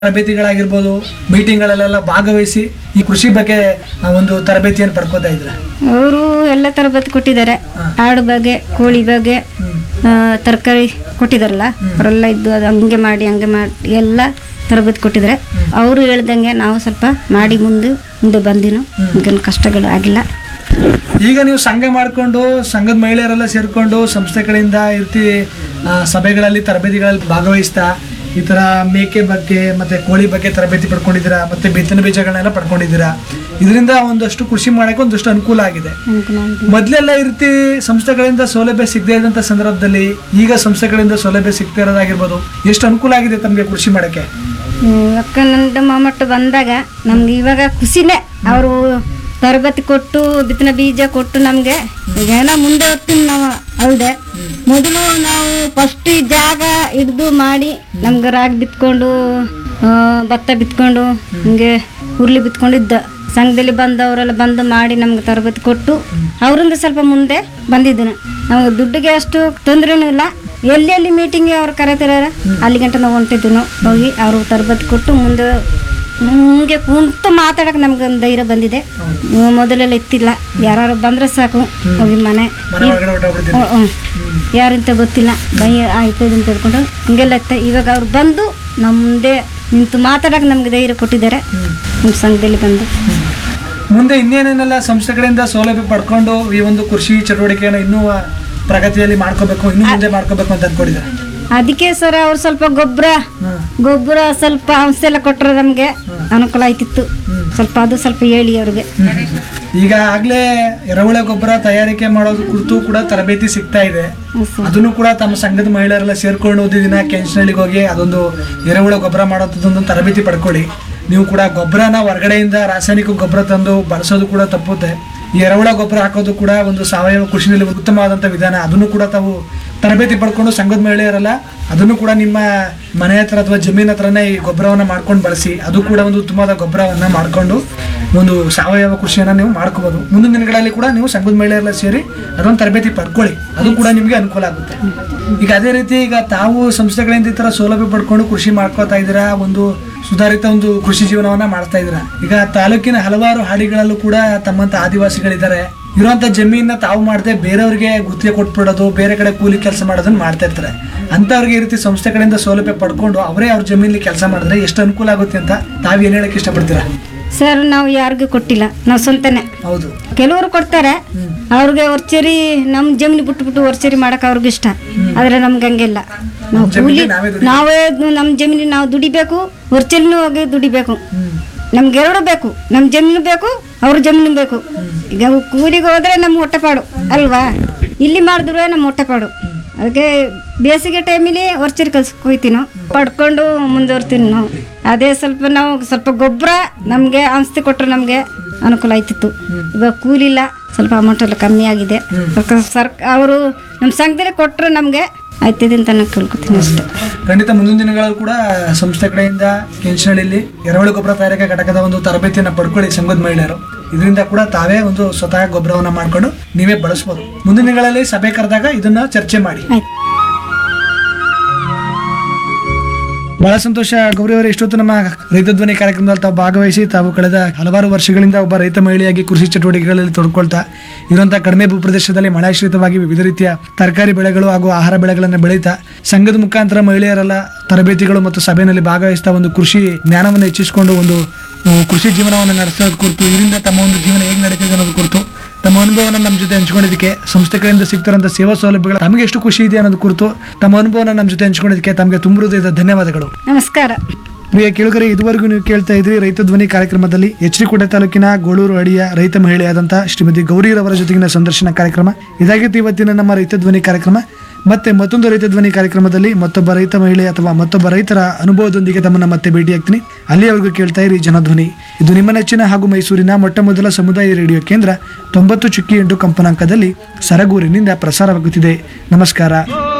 ತರಬೇತಿಗಳಾಗಿರ್ಬೋದು ಮೀಟಿಂಗ್ಗಳಲ್ಲೆಲ್ಲ ಭಾಗವಹಿಸಿ ಈ ಕೃಷಿ ಬಗ್ಗೆ ಆ, ಒಂದು ತರಬೇತಿಯನ್ನು ಪಡ್ಕೋತಾ ಇದ್ರ ಅವರು ಎಲ್ಲ ತರಬೇತಿ ಕೊಟ್ಟಿದ್ದಾರೆ ಆಡು ಬಗ್ಗೆ ಕೋಳಿ ಬಗ್ಗೆ ತರಕಾರಿ ಕೊಟ್ಟಿದ್ದಾರಲ್ಲ ಅವರೆಲ್ಲ ಇದ್ದು ಅದು ಹಂಗೆ ಮಾಡಿ ಹಂಗೆ ಮಾಡಿ ಎಲ್ಲ ತರಬೇತಿ ಕೊಟ್ಟಿದ್ದಾರೆ ಅವರು ಹೇಳ್ದಂಗೆ ನಾವು ಸ್ವಲ್ಪ ಮಾಡಿ ಮುಂದೆ ಮುಂದೆ ಬಂದಿನೋ ನಮ್ಗೇನು ಕಷ್ಟಗಳು ಆಗಿಲ್ಲ ಈಗ ನೀವು ಸಂಘ ಮಾಡಿಕೊಂಡು ಸಂಘದ ಮಹಿಳೆಯರೆಲ್ಲ ಸೇರ್ಕೊಂಡು ಸಂಸ್ಥೆ ಕಡೆಯಿಂದ ಇರ್ತಿ ಆ, ಸಭೆಗಳಲ್ಲಿ ತರಬೇತಿಗಳಲ್ಲಿ ಭಾಗವಹಿಸ್ತಾ ಈ ತರ ಮೇಕೆ ಬಗ್ಗೆ ಮತ್ತೆ ಕೋಳಿ ಬಗ್ಗೆ ತರಬೇತಿ ಪಡ್ಕೊಂಡಿದ್ದೀರಾ ಮತ್ತೆ ಬಿತ್ತನೆ ಬೀಜಗಳನ್ನೆಲ್ಲ ಪಡ್ಕೊಂಡಿದ್ದೀರಾ ಇದರಿಂದ ಒಂದಷ್ಟು ಕೃಷಿ ಮಾಡಕ್ಕೆ ಒಂದಷ್ಟು ಅನುಕೂಲ ಆಗಿದೆ ಅನುಕೂಲ ಆಗಿದೆ. ಮೊದಲೆಲ್ಲ ಈ ರೀತಿ ಸಂಸ್ಥೆಗಳಿಂದ ಸೌಲಭ್ಯ ಸಿಗದೇ ಇದ್ದಂಥ ಸಂದರ್ಭದಲ್ಲಿ ಈಗ ಸಂಸ್ಥೆಗಳಿಂದ ಸೌಲಭ್ಯ ಸಿಗ್ತಾ ಇರೋದಾಗಿರ್ಬೋದು ಎಷ್ಟು ಅನುಕೂಲ ಆಗಿದೆ ತಮಗೆ ಕೃಷಿ ಮಾಡಕ್ಕೆ ಹ್ಮ್, ಅಕ್ಕ ನಂದು ಮೊಮ್ಮಟ್ಟು ಬಂದಾಗ ನಮ್ಗೆ ಇವಾಗ ಖುಷಿನೇ ಅವರು ತರಬೇತಿ ಕೊಟ್ಟು ಬಿತ್ತನೆ ಬೀಜ ಕೊಟ್ಟು ನಮಗೆ ಏನೋ ಮುಂದೆ ಹೋಗ್ತೀನಿ ನಾವು ಅಲ್ದೆ ಮೊದಲು ನಾವು ಫಸ್ಟ್ ಜಾಗ ಹಿಡ್ದು ಮಾಡಿ ನಮ್ಗೆ ರಾಗಿ ಬಿತ್ಕೊಂಡು ಆ, ಭತ್ತ ಬಿತ್ಕೊಂಡು ಹಿಂಗೆ ಹುರ್ಲಿ ಬಿತ್ಕೊಂಡಿದ್ದ ಸಂಘದಲ್ಲಿ ಬಂದವರೆಲ್ಲ ಬಂದು ಮಾಡಿ ನಮ್ಗೆ ತರಬೇತಿ ಕೊಟ್ಟು ಅವರಿಂದ ಸ್ವಲ್ಪ ಮುಂದೆ ಬಂದಿದ್ದೀನಿ ನಮಗೆ ದುಡ್ಡಿಗೆ ಅಷ್ಟು ತೊಂದರೆನೂ ಇಲ್ಲ ಎಲ್ಲಿ ಎಲ್ಲಿ ಮೀಟಿಂಗ್ ಅವ್ರು ಕರೆತಿರಾರ ಅಲ್ಲಿ ಗಂಟ ನಾವು ಹೊಂಟಿದ್ವಿ ಹೋಗಿ ಅವರು ತರಬೇತಿ ಕೊಟ್ಟು ಮುಂದೆ ಹಿಂಗೆ ಕುಂತು ಮಾತಾಡಕ್ಕೆ ನಮ್ಗೆ ಒಂದು ಧೈರ್ಯ ಬಂದಿದೆ ಹ್ಮ್, ಮೊದಲೆಲ್ಲ ಇತ್ತಿಲ್ಲ ಯಾರು ಬಂದ್ರೆ ಸಾಕು ಹೋಗಿ ಮನೆ ಮನೆ ಒಳಗಡೆ ಹೊರಟೋಗ್ಬಿಡ್ತೀರಿ ಹ್ಮ್, ಹ್ಮ್. ಯಾರಂತ ಗೊತ್ತಿಲ್ಲ ಭಯ ಆಯ್ತು ಅಂತ ಹೇಳ್ಕೊಂಡು ಹಿಂಗೆಲ್ಲ ಇತ್ತು ಇವಾಗ ಅವ್ರು ಬಂದು ನಮ್ಮ ಮುಂದೆ ನಿಂತು ಮಾತಾಡಕ್ಕೆ ನಮ್ಗೆ ಧೈರ್ಯ ಕೊಟ್ಟಿದ್ದಾರೆ ನಮ್ಮ ಸಂಘದಲ್ಲಿ ಬಂದು ಮುಂದೆ ಇನ್ನೇನೇನೆಲ್ಲ ಸಂಸ್ಥೆಗಳಿಂದ ಸೌಲಭ್ಯ ಪಡ್ಕೊಂಡು ಈ ಒಂದು ಕೃಷಿ ಚಟುವಟಿಕೆಯನ್ನು ಇನ್ನೂ ಪ್ರಗತಿಯಲ್ಲಿ ಮಾಡ್ಕೋಬೇಕು ಇನ್ನೂ ಮುಂದೆ ಮಾಡ್ಕೋಬೇಕು ಅಂತ ಅನ್ಕೊಂಡಿದ್ದಾರೆ ಅದಕ್ಕೆ ಸರ್ ಅವ್ರು ಸ್ವಲ್ಪ ಗೊಬ್ಬರ ಗೊಬ್ಬರ ಸ್ವಲ್ಪ ಔಷಧಿ ಎಲ್ಲ ಕೊಟ್ಟರೆ ನಮಗೆ ಅನುಕೂಲ ಆಯ್ತಿತ್ತು ಸ್ವಲ್ಪ ಅದು ಸ್ವಲ್ಪ ಹೇಳಿ ಅವ್ರಿಗೆ ಈಗ ಆಗ್ಲೇ ಎರೆಹುಳ ಗೊಬ್ಬರ ತಯಾರಿಕೆ ಮಾಡೋದು ಕುರಿತು ಕೂಡ ತರಬೇತಿ ಸಿಗ್ತಾ ಇದೆ ಹ್ಮ್ ಸರ್. ಅದನ್ನು ಕೂಡ ತಮ್ಮ ಸಂಘದ ಮಹಿಳೆಯರೆಲ್ಲ ಸೇರ್ಕೊಂಡು ಒಂದು ದಿನ ಕೆಂಚನಹಳ್ಳಿಗೆ ಹೋಗಿ ಅದೊಂದು ಎರೆಹುಳ ಗೊಬ್ಬರ ಮಾಡೋದೊಂದು ತರಬೇತಿ ಪಡ್ಕೊಳ್ಳಿ ನೀವು ಕೂಡ ಗೊಬ್ಬರನ ಹೊರಗಡೆಯಿಂದ ರಾಸಾಯನಿಕ ಗೊಬ್ಬರ ತಂದು ಬಳಸೋದು ಕೂಡ ತಪ್ಪುತ್ತೆ ಈ ಎರೆಹುಳ ಗೊಬ್ಬರ ಹಾಕೋದು ಕೂಡ ಒಂದು ಸಾವಯವ ಕೃಷಿನಲ್ಲಿ ಉತ್ತಮವಾದಂಥ ವಿಧಾನ ಅದನ್ನು ಕೂಡ ತಾವು ತರಬೇತಿ ಪಡ್ಕೊಂಡು ಸಂಘದ ಮಹಿಳೆಯರೆಲ್ಲ ಅದನ್ನು ಕೂಡ ನಿಮ್ಮ ಮನೆ ಹತ್ರ ಅಥವಾ ಜಮೀನ್ ಹತ್ರನೇ ಈ ಗೊಬ್ಬರವನ್ನ ಮಾಡ್ಕೊಂಡು ಬಳಸಿ ಅದು ಕೂಡ ಒಂದು ಉತ್ತಮವಾದ ಗೊಬ್ಬರವನ್ನ ಮಾಡ್ಕೊಂಡು ಒಂದು ಸಾವಯವ ಕೃಷಿಯನ್ನ ನೀವು ಮಾಡ್ಕೋಬಹುದು ಮುಂದಿನ ದಿನಗಳಲ್ಲಿ ಕೂಡ ನೀವು ಸಂಘದ ಮಹಿಳೆಯರೆಲ್ಲ ಸೇರಿ ಅದೊಂದು ತರಬೇತಿ ಪಡ್ಕೊಳ್ಳಿ ಅದು ಕೂಡ ನಿಮಗೆ ಅನುಕೂಲ ಆಗುತ್ತೆ ಈಗ ಅದೇ ರೀತಿ ಈಗ ತಾವು ಸಂಸ್ಥೆಗಳಿಂದ ಈ ತರ ಸೌಲಭ್ಯ ಪಡ್ಕೊಂಡು ಕೃಷಿ ಮಾಡ್ಕೋತಾ ಇದ್ದೀರಾ ಒಂದು ಸುಧಾರಿತ ಒಂದು ಕೃಷಿ ಜೀವನವನ್ನ ಮಾಡ್ತಾ ಇದ್ದೀರಾ ಈಗ ತಾಲೂಕಿನ ಹಲವಾರು ಹಾಡಿಗಳಲ್ಲೂ ಕೂಡ ತಮ್ಮಂತ ಆದಿವಾಸಿಗಳಿದ್ದಾರೆ ಇರುವಂತ ಜಮೀನ ತಾವು ಮಾಡದೆ ಬೇರೆಯವ್ರಿಗೆ ಗುತ್ತಿಗೆ ಕೊಟ್ಬಿಡೋದು ಬೇರೆ ಕಡೆ ಕೂಲಿ ಕೆಲಸ ಮಾಡೋದನ್ನ ಮಾಡ್ತಾ ಇರ್ತಾರೆ ಅಂತವ್ರಿಗೆ ಈ ರೀತಿ ಸಂಸ್ಥೆ ಕಡೆಯಿಂದ ಸೌಲಭ್ಯ ಪಡ್ಕೊಂಡು ಅವರೇ ಅವ್ರ ಜಮೀನಲ್ಲಿ ಕೆಲಸ ಮಾಡಿದ್ರೆ ಎಷ್ಟು ಅನುಕೂಲ ಆಗುತ್ತೆ ಅಂತ ತಾವು ಏನ್ ಹೇಳಕ್ ಇಷ್ಟಪಡ್ತೀರಾ ಸರ್ ನಾವು ಯಾರಿಗೂ ಕೊಟ್ಟಿಲ್ಲ ನಾವು ಸ್ವಂತನೇ ಹೌದು ಕೆಲವರು ಕೊಡ್ತಾರೆ ಅವ್ರಿಗೆ ವರ್ಚರಿ ನಮ್ಮ ಜಮೀನು ಬಿಟ್ಟು ಬಿಟ್ಟು ವರ್ಚರಿ ಮಾಡಕ್ಕೆ ಅವ್ರಿಗೆ ಇಷ್ಟ ಆದರೆ ನಮ್ಗೆ ಹಂಗಿಲ್ಲ ನಾವು ಕೂಲಿ ನಾವೇ ದುಡಿ- ನಾವೇ ನಮ್ಮ ಜಮೀನಿಗೆ ನಾವು ದುಡಿಬೇಕು ವರ್ಚರಿನೂ ಹೋಗಿ ದುಡಿಬೇಕು ನಮ್ಗೆ ಎರಡು ಬೇಕು ನಮ್ಮ ಜಮೀನು ಬೇಕು ಅವ್ರ ಜಮೀನು ಬೇಕು ಈಗ ಕೂಲಿಗೆ ಹೋದ್ರೆ ನಮ್ಮ ಹೊಟ್ಟೆಪಾಡು ಅಲ್ವಾ ಇಲ್ಲಿ ಮಾಡಿದ್ರೆ ನಮ್ಮ ಹೊಟ್ಟೆಪಾಡು ಅದಕ್ಕೆ ಬೇಸಿಗೆ ಟೈಮಲ್ಲಿ ವರ್ಚರಿ ಕಲ್ಸಕ್ಕೆ ಹೋಗ್ತೀವಿ ನಾವು ಪಡ್ಕೊಂಡು ಮುಂದುವರ್ತೀವಿ ನಾವು ಅದೇ ಸ್ವಲ್ಪ ನಾವು ಸ್ವಲ್ಪ ಗೊಬ್ಬರ ನಮಗೆ ಔಷಧಿ ಕೊಟ್ಟರೆ ನಮಗೆ ಅನುಕೂಲ ಆಯ್ತಿತ್ತು ಇವಾಗ ಕೂಲಿ ಇಲ್ಲ ಸ್ವಲ್ಪ ಅಮೌಂಟ್ ಎಲ್ಲ ಕಮ್ಮಿ ಆಗಿದೆ ಸರ್ಕ ಅವರು ನಮ್ಮ ಸಂಘದಲ್ಲಿ ಕೊಟ್ಟರೆ ನಮಗೆ ಆಯ್ತಿದೆ ಅಂತ ನಾನು ಕೇಳ್ಕೊತೀನಿ ಅಷ್ಟೇ ಖಂಡಿತ ಮುಂದಿನ ದಿನಗಳಲ್ಲಿ ಕೂಡ ಸಂಸ್ಥೆ ಕಡೆಯಿಂದ ಕೆಂಚನಹಳ್ಳಿಲಿ ಎರೆಹುಳು ಗೊಬ್ಬರ ತಯಾರಿಕಾ ಘಟಕದ ಒಂದು ತರಬೇತಿಯನ್ನು ಪಡ್ಕೊಳ್ಳಿ ಸಂಘದ ಮಹಿಳೆಯರು ಇದರಿಂದ ಕೂಡ ತಾವೇ ಒಂದು ಸ್ವತಃ ಗೊಬ್ಬರವನ್ನ ಮಾಡ್ಕೊಂಡು ನೀವೇ ಬಳಸ್ಬೋದು ಮುಂದಿನ ದಿನಗಳಲ್ಲಿ ಸಭೆ ಕರೆದಾಗ ಇದನ್ನ ಚರ್ಚೆ ಮಾಡಿ ಆಯ್ತು ಬಹಳ ಸಂತೋಷ ಗೌರಿ ಅವರೇ ಇಷ್ಟೊತ್ತು ನಮ್ಮ ರೈತ ಧ್ವನಿ ಕಾರ್ಯಕ್ರಮದಲ್ಲಿ ತಾವು ಭಾಗವಹಿಸಿ ತಾವು ಕಳೆದ ಹಲವಾರು ವರ್ಷಗಳಿಂದ ಒಬ್ಬ ರೈತ ಮಹಿಳೆಯಾಗಿ ಕೃಷಿ ಚಟುವಟಿಕೆಗಳಲ್ಲಿ ತೊಡ್ಕೊಳ್ತಾ ಇರುವಂತಹ ಕಡಿಮೆ ಭೂಪ್ರದೇಶದಲ್ಲಿ ಮಳೆಶ್ರಿತವಾಗಿ ವಿವಿಧ ರೀತಿಯ ತರಕಾರಿ ಬೆಳೆಗಳು ಹಾಗೂ ಆಹಾರ ಬೆಳೆಗಳನ್ನು ಬೆಳೀತಾ ಸಂಘದ ಮುಖಾಂತರ ಮಹಿಳೆಯರೆಲ್ಲ ತರಬೇತಿಗಳು ಮತ್ತು ಸಭೆಯಲ್ಲಿ ಭಾಗವಹಿಸ್ತಾ ಒಂದು ಕೃಷಿ ಜ್ಞಾನವನ್ನು ಹೆಚ್ಚಿಸಿಕೊಂಡು ಒಂದು ಆ, ಕೃಷಿ ಜೀವನವನ್ನು ನಡೆಸೋದು ಕುರಿತು ಇದರಿಂದ ತಮ್ಮ ಒಂದು ಜೀವನ ಹೇಗೆ ನಡೀತಿದೆ ಅನ್ನೋದು ಕುರಿತು ತಮ್ಮ ಅನುಭವನ ನಮ್ಮ ಜೊತೆ ಹಂಚ್ಕೊಂಡಿದ್ದಕ್ಕೆ ಸಂಸ್ಥೆ ಕಡೆಯಿಂದ ಸಿಗ್ತಿರೋಂಥ ಸೇವಾ ಸೌಲಭ್ಯಗಳು ತಮಗೆ ಎಷ್ಟು ಖುಷಿ ಇದೆ ಅನ್ನೋದು ಕುರಿತು ತಮ್ಮ ಅನುಭವನ ನಮ್ಮ ಜೊತೆ ಹಂಚ್ಕೊಂಡಿದ್ದಕ್ಕೆ ತಮಗೆ ತುಂಬ ಹೃದಯದ ಧನ್ಯವಾದಗಳು ನಮಸ್ಕಾರ ಪ್ರಿಯ ಕೇಳುಗರೆ ಇದುವರೆಗೂ ನೀವು ಕೇಳ್ತಾ ಇದ್ರಿ ರೈತ ಧ್ವನಿ ಕಾರ್ಯಕ್ರಮದಲ್ಲಿ ಎಚ್ರಿಕೋಟೆ ತಾಲೂಕಿನ ಗೋಳೂರು ಅಡಿಯ ರೈತ ಮಹಿಳೆಯಾದಂಥ ಶ್ರೀಮತಿ ಗೌರಿರವರ ಜೊತೆಗಿನ ಸಂದರ್ಶನ ಕಾರ್ಯಕ್ರಮ ಇದಾಗಿತ್ತು ಇವತ್ತಿನ ನಮ್ಮ ರೈತ ಧ್ವನಿ ಕಾರ್ಯಕ್ರಮ ಮತ್ತೆ ಮತ್ತೊಂದು ರೈತ ಧ್ವನಿ ಕಾರ್ಯಕ್ರಮದಲ್ಲಿ ಮತ್ತೊಬ್ಬ ರೈತ ಮಹಿಳೆ ಅಥವಾ ಮತ್ತೊಬ್ಬ ರೈತರ ಅನುಭವದೊಂದಿಗೆ ತಮ್ಮನ್ನ ಮತ್ತೆ ಭೇಟಿಯಾಗ್ತೀನಿ ಅಲ್ಲಿಯವರೆಗೂ ಕೇಳ್ತಾ ಇರಿ ಜನಧ್ವನಿ ಇದು ನಿಮ್ಮ ನೆಚ್ಚಿನ ಹಾಗೂ ಮೈಸೂರಿನ ಮೊಟ್ಟ ಮೊದಲ ಸಮುದಾಯ ರೇಡಿಯೋ ಕೇಂದ್ರ ತೊಂಬತ್ತು ಚುಕ್ಕಿ ಎಂಟು ಕಂಪನಾಂಕದಲ್ಲಿ ಸರಗೂರಿನಿಂದ ಪ್ರಸಾರವಾಗುತ್ತಿದೆ ನಮಸ್ಕಾರ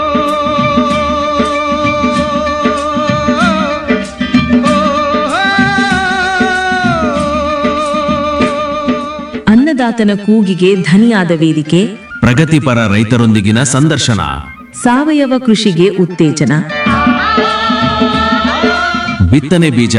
ಅನ್ನದಾತನ ಕೂಗಿಗೆ ಧನಿಯಾದ ವೇದಿಕೆ ಪ್ರಗತಿಪರ ರೈತರೊಂದಿಗಿನ ಸಂದರ್ಶನ ಸಾವಯವ ಕೃಷಿಗೆ ಉತ್ತೇಜನ ಬಿತ್ತನೆ ಬೀಜ